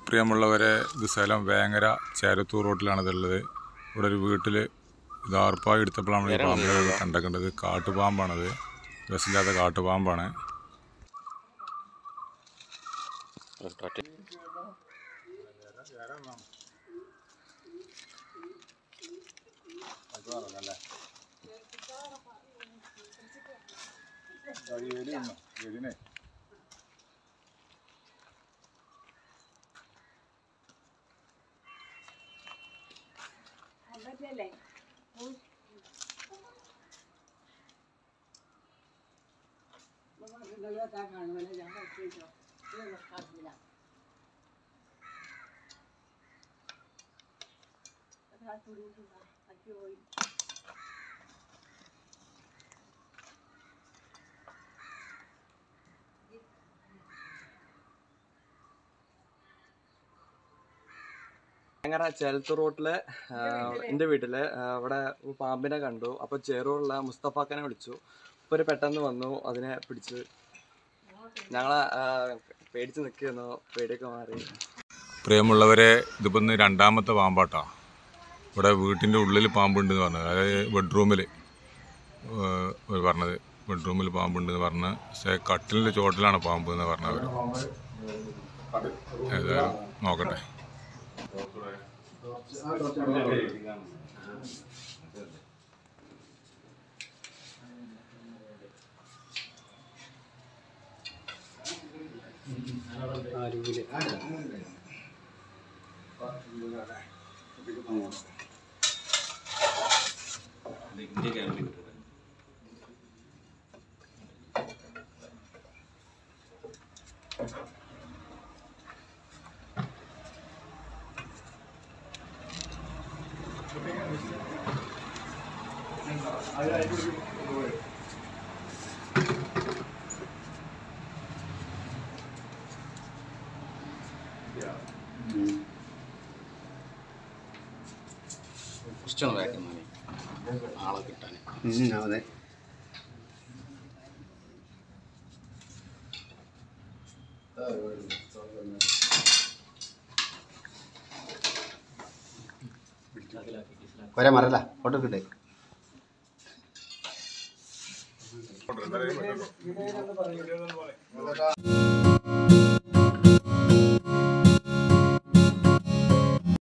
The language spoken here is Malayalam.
പ്രിയമുള്ളവരെ ഇത് സ്ഥലം വേങ്ങര ചേരത്തൂർ റോട്ടിലാണ് ഇതുള്ളത് ഇവിടെ ഒരു വീട്ടിൽ ഇത് ആർപ്പായി എടുത്തപ്പോഴാണ് ഈ പാമ്പിനെ കണ്ടേക്കേണ്ടത് കാട്ടുപാമ്പാണത് രസമില്ലാത്ത കാട്ടുപാമ്പാണ് ഭയങ്കര ചേലത്ത് റോട്ടില് എൻ്റെ വീട്ടില് ആ, അവിടെ പാമ്പിനെ കണ്ടു അപ്പൊ ചേറൂറുള്ള മുസ്തഫാക്കനെ വിളിച്ചു ഒരു പെട്ടെന്ന് വന്നു അതിനെ പിടിച്ച് ഞങ്ങളെ ആ, പേടിച്ച് നിൽക്കുന്നു പേടിയൊക്കെ മാറി പ്രിയമുള്ളവരെ ഇതിപ്പോൾ ഇന്ന് രണ്ടാമത്തെ പാമ്പാട്ടാ ഇവിടെ വീട്ടിൻ്റെ ഉള്ളിൽ പാമ്പുണ്ടെന്ന് പറഞ്ഞത് അതായത് ബെഡ്റൂമിൽ പറഞ്ഞത് ബെഡ്റൂമിൽ പാമ്പുണ്ടെന്ന് പറഞ്ഞ് പക്ഷേ കട്ടിലിൻ്റെ ചോട്ടിലാണ് പാമ്പ് എന്ന് പറഞ്ഞവർ ഏതായാലും നോക്കട്ടെ കുറച്ചൊന്ന് വേഗം മതി ആളെ കിട്ടാൻ അതെ കൊരേ മറല്ല ഫോട്ടോ കിട്ടേ ആ